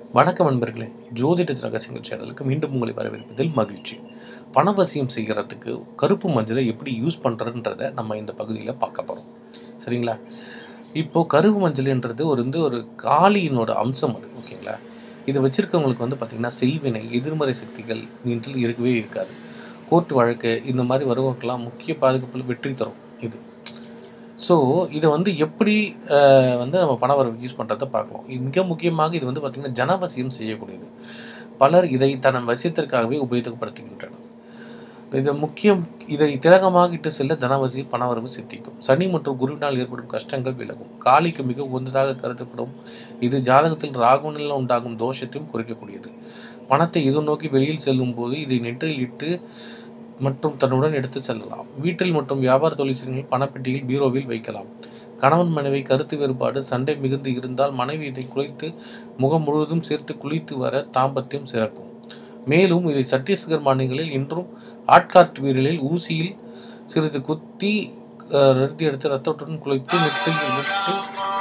வணக்கம் நண்பர்களே ஜோதிட ரகசியங்கள் சேனலுக்கு மீண்டும் உங்களை வரவேற்பதில் மகிழ்ச்சி பணவசியம் செய்கிறதுக்கு கருப்பு மஞ்சளை எப்படி யூஸ் பண்ணுறதுன்றத நம்ம இந்த பகுதியில் பார்க்க போகிறோம் சரிங்களா இப்போது கருப்பு மஞ்சள்ன்றது ஒரு வந்து ஒரு காளியினோட அம்சம் அது ஓகேங்களா இதை வச்சுருக்கவங்களுக்கு வந்து பார்த்திங்கன்னா செய்வினை எதிர்மறை சக்திகள் நீண்டில் இருக்கவே இருக்காது கோர்ட் வழக்கு இந்த மாதிரி வருவங்களுக்கெல்லாம் முக்கிய பாதுகாப்பில் வெற்றி தரும் இது ஸோ இதை வந்து எப்படி அஹ், வந்து நம்ம பண வரவு யூஸ் பண்ணுறதை பார்க்கலாம் இது மிக முக்கியமாக இது வந்து பார்த்திங்கன்னா ஜனவசியம் செய்யக்கூடியது பலர் இதை தன் வசியத்திற்காகவே உபயோகப்படுத்துகின்றனர் இது முக்கியம் இதை திலகமாக இட்டு செல்ல தனவசி பணவரவு சித்திக்கும் சனி மற்றும் குருவினால் ஏற்படும் கஷ்டங்கள் விலகும் காளிக்கு மிக உகந்ததாக கருதப்படும் இது ஜாதகத்தில் ராகுனில் உண்டாகும் தோஷத்தையும் குறைக்கக்கூடியது பணத்தை இது நோக்கி வெளியில் செல்லும் போது இதை நெற்றில் இட்டு மற்றும் தன்னுடன் எடுத்து செல்லலாம் வீட்டில் மற்றும் வியாபார தொழில் செய்யும் பணப்பெட்டியில் பீரோவில் வைக்கலாம் கணவன் மனைவி கருத்து வேறுபாடு சண்டை மிகுந்து இருந்தால் மனைவி இதை குலைத்து முகம் முழுவதும் சேர்த்து குளித்து வர தாம்பத்தியம் சிறக்கும் மேலும் இதை சத்தீஸ்கர் மாநிலங்களில் இன்றும் ஆட்காட்டு வீரலில் ஊசியில் சிறிது குத்தி அஹ், நிறுத்தி எடுத்து ரத்தத்துடன் குலைத்து நெற்றியில் விட்டு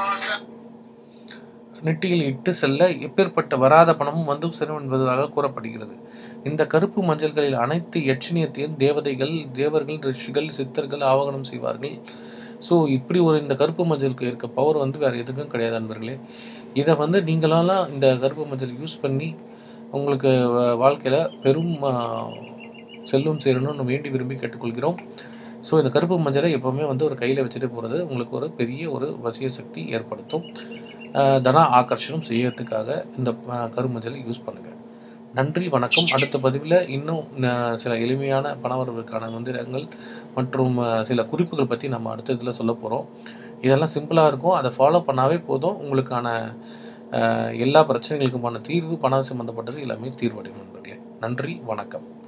நெட்டியில் இட்டு செல்ல எப்பேற்பட்ட வராத பணமும் வந்து செல்லும் என்பதாக கூறப்படுகிறது இந்த கருப்பு மஞ்சள்களில் அனைத்து யட்சணியத்தையும் தேவதைகள் தேவர்கள் ரிஷிகள் சித்தர்கள் ஆவகனம் செய்வார்கள் ஸோ இப்படி ஒரு இந்த கருப்பு மஞ்சளுக்கு இருக்க பவர் வந்து வேறு எதுக்கும் கிடையாது நண்பர்களே இதை வந்து நீங்களாலாம் இந்த கருப்பு மஞ்சள் யூஸ் பண்ணி உங்களுக்கு வாழ்க்கையில் பெரும் ஆ, செல்வம் சேரணும்னு வேண்டி விரும்பி கேட்டுக்கொள்கிறோம் ஸோ இந்த கருப்பு மஞ்சளை எப்போவுமே வந்து ஒரு கையில் வச்சுட்டு போகிறது உங்களுக்கு ஒரு பெரிய ஒரு வசிய சக்தி ஏற்படுத்தும் ஆ, தன ஆகர்ஷணம் செய்யறதுக்காக இந்த ஆ, கருமஞ்சளை யூஸ் பண்ணுங்கள் நன்றி வணக்கம் அடுத்த பதிவில் இன்னும் ஆ, சில எளிமையான பணவரவுக்கான மந்திரங்கள் மற்றும் ஆ, சில குறிப்புகள் பற்றி நம்ம அடுத்த இதில் சொல்ல போகிறோம் இதெல்லாம் சிம்பிளாக இருக்கும் அதை ஃபாலோ பண்ணாவே போதும் உங்களுக்கான ஆ, எல்லா பிரச்சனைகளுக்குமான தீர்வு பணம் சம்மந்தப்பட்டது எல்லாமே தீர்வடையும் நண்பர்களே நன்றி வணக்கம்